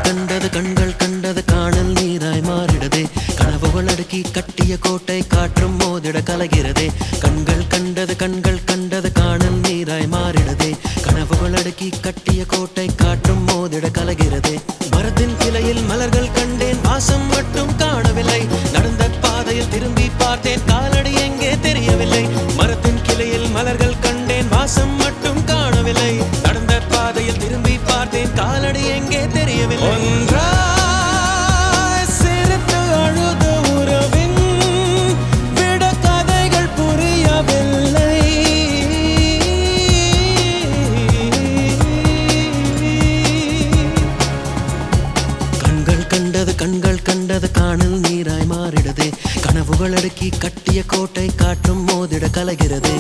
கண்டது கண்கள் கண்டது காணல் நீராய் மாறிடதே கனவுகள் அடுக்கி கட்டிய கோட்டை காற்றும் மோதிட கலகிறதே கண்கள் கண்டது கண்கள் கண்டது காணல் நீராய் மாறிடதே கனவுகள் அடுக்கி கட்டிய கோட்டை காற்றும் மோதிட கலகிறதே மரத்தின் கிளையில் மலர்கள் கண்டேன் வாசம் மட்டும் காணவில்லை நடந்த பாதையில் திரும்பி பார்த்தேன் காலடி எங்கே தெரியவில்லை மரத்தின் கிளையில் மலர்கள் கண்டேன் வாசம் மட்டும் காணவில்லை நடந்த பாதையில் திரும்பி பார்த்தேன் காலடி எங்கே தெரியவில்லை ஒன்றாய் சிரித்து அழுத உறவின் விட கதைகள் புரியவில்லை கண்கள் கண்டது கண்கள் கண்டது காணல் நீராய் மாறிடதே கனவுகள் அடுக்கி கட்டிய கோட்டை காற்றும் மோதிட கலகிறதே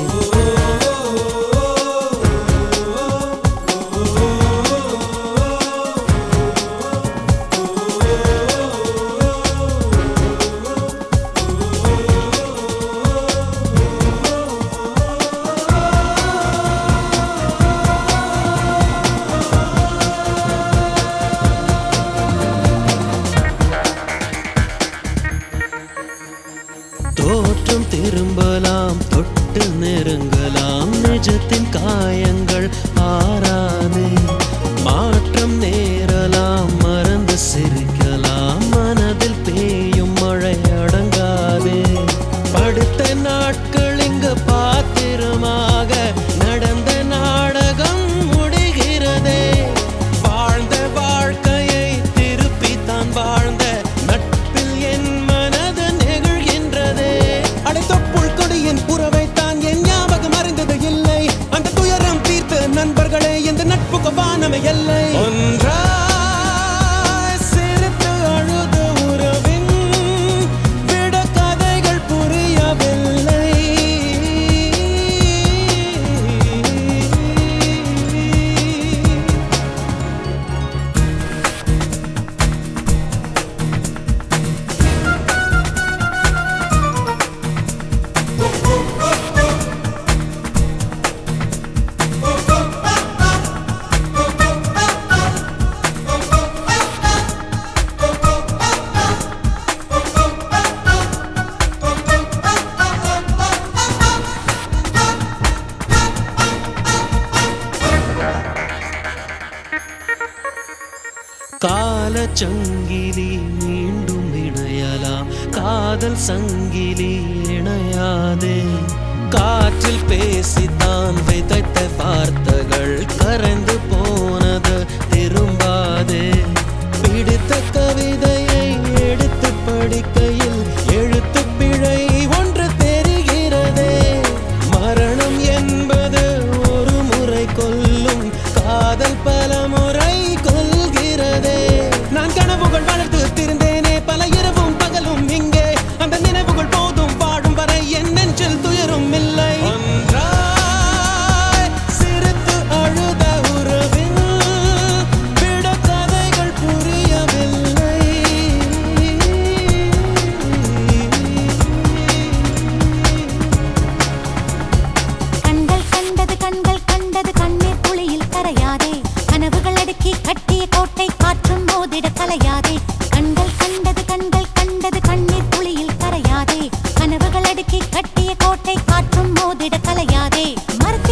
தோற்றம் திரும்பலாம் தொட்டு நெருங்கலாம் நிஜத்தின் காயங்கள் ஆறாதே மாற்றம் நேரலாம் மறந்து சிரிக்கலாம் மனதில் பேயும் மழை அடங்காதே படுத்த நாட்கள் இங்கு பாத்திரமாக நடந்த நாடகம் முடிகிறதே வாழ்ந்த வாழ்க்கையை திருப்பி தான் வாழ்ந்த நட்பில் என் மனது நெகிழ்கின்றதே அடைத்தொப்புள் கொடியின் உறவை தான் என் ஞாபகம் அறிந்தது இல்லை அந்த துயரம் தீர்த்த நண்பர்களே இந்த நட்புக்கு வானமை எல்லை ஒன்றாய் சிரித்து அழுத உறவின் விட கதைகள் புரியவில்லை கால சங்கிலி மீண்டும் இணையலாம் காதல் சங்கிலி இணையாதே காற்றில் பேசித்தான் விதைத்த வார்த்தைகள் கரைந்து போனது திரும்பாதே பிடித்த கவிதையை எடுத்து படிக்கையில் எழுத்து பிழை ஒன்று தெரிகிறதே மரணம் என்பது ஒரு முறை கொல்லும் காதல் பல முறை கொல்கிறதே நான் கனவுகள் வளர்த்து திருந்தேனே பல இரவும் பகலும் இங்கே அந்த நினைவுகள் போதும் வாழும் வரை என் நெஞ்சில் துயரும் இல்லை ஒன்றாய் சிரித்து அழுத உறவின் விட கதைகள் புரியவில்லை கண்கள் கண்டது கண்கள் கண்டது கண்ணீர் துளியில் கரையாதே கனவுகள் அடுக்கி கட்டிய கோட்டை காற்றும் மோதிட கலையாதே கண்கள் கண்டது கண்கள் கண்டது கண்ணீர் துளியில் கரையாதே கனவுகள் அடுக்கி கட்டிய கோட்டை காற்றும் மோதிட கலையாதே மரத்தின்